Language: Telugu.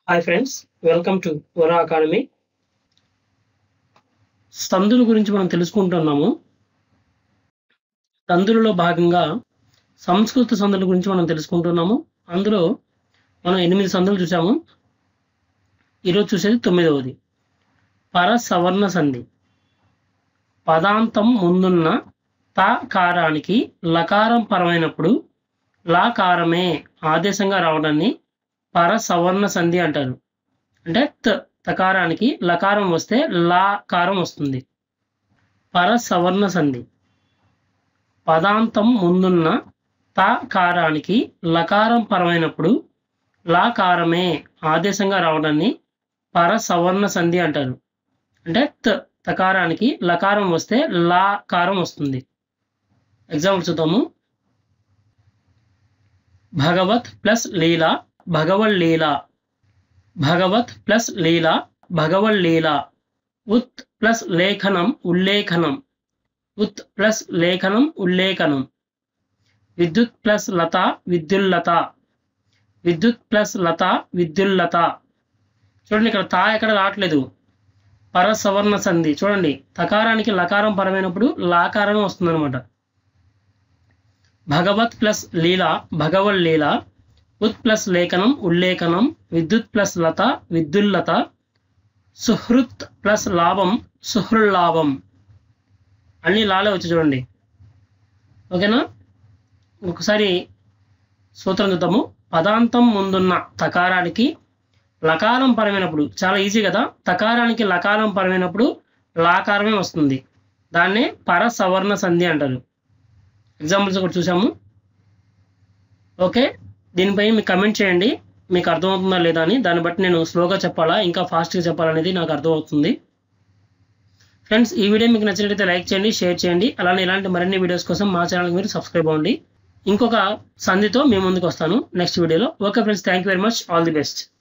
hi friends welcome to Vara academy సందుల గురించి మనం తెలుసుకుంటున్నాము సందులలో భాగంగా సంస్కృత సందుల గురించి మనం తెలుసుకుంటున్నాము అందులో మనం ఎనిమిది సందులు చూసాము ఈరోజు చూసేది తొమ్మిదవది పర సవర్ణ సంధి పదాంతం ముందున్న తాకారానికి లకారం పరమైనప్పుడు లాకారమే ఆదేశంగా రావడాన్ని పర సవర్ణ సంధి అంటారు అంటే త తకారానికి లకారం వస్తే లాకారం వస్తుంది పర సవర్ణ సంధి పదాంతం ముందున్న తాకారానికి లకారం పరమైనప్పుడు లాకారమే ఆదేశంగా రావడాన్ని పర సవర్ణ సంధి అంటారు అంటే త తకారానికి లకారం వస్తే లాకారం వస్తుంది ఎగ్జాంపుల్ చూద్దాము భగవత్ ప్లస్ లీలా భగవల్ లీల భగవత్ ప్లస్ లీల భగవల్ లీల ఉత్ ప్లస్ లేఖనం ఉల్లేఖనం ఉత్ ప్లస్ లేఖనం ఉల్లేఖనం విద్యుత్ ప్లస్ లత విద్యుల్లత విద్యుత్ ప్లస్ లత విద్యుల్లత చూడండి ఇక్కడ తా ఎక్కడ రావట్లేదు పర సవర్ణ సంధి చూడండి తకారానికి లకారం పరమైనప్పుడు లాకారం వస్తుందన్నమాట భగవత్ ప్లస్ లీల భగవల్ లీల ఉత్ ప్లస్ లేఖనం ఉల్లేఖనం విద్యుత్ ప్లస్ లత విద్యుల్లత సుహృత్ ప్లస్ లాభం సుహృల్లాభం అన్ని లాలే వచ్చి చూడండి ఓకేనా ఒకసారి సూత్రం చూద్దాము పదాంతం ముందున్న తకారానికి లకారం పరమైనప్పుడు చాలా ఈజీ కదా తకారానికి లకారం పరమైనప్పుడు లాకారమే వస్తుంది దాన్నే పర సవర్ణ సంధి అంటారు ఎగ్జాంపుల్స్ ఒకటి చూసాము ఓకే దీనిపై మీకు కమెంట్ చేయండి మీకు అర్థమవుతుందా లేదా అని దాన్ని బట్టి నేను స్లోగా చెప్పాలా ఇంకా ఫాస్ట్గా చెప్పాలనేది నాకు అర్థమవుతుంది ఫ్రెండ్స్ ఈ వీడియో మీకు నచ్చినట్లయితే లైక్ చేయండి షేర్ చేయండి అలానే ఇలాంటి మరిన్ని వీడియోస్ కోసం మా ఛానల్కి మీరు సబ్స్క్రైబ్ అవ్వండి ఇంకొక సంధితో మీ ముందుకు వస్తాను నెక్స్ట్ వీడియోలో okay friends thank you very much all the best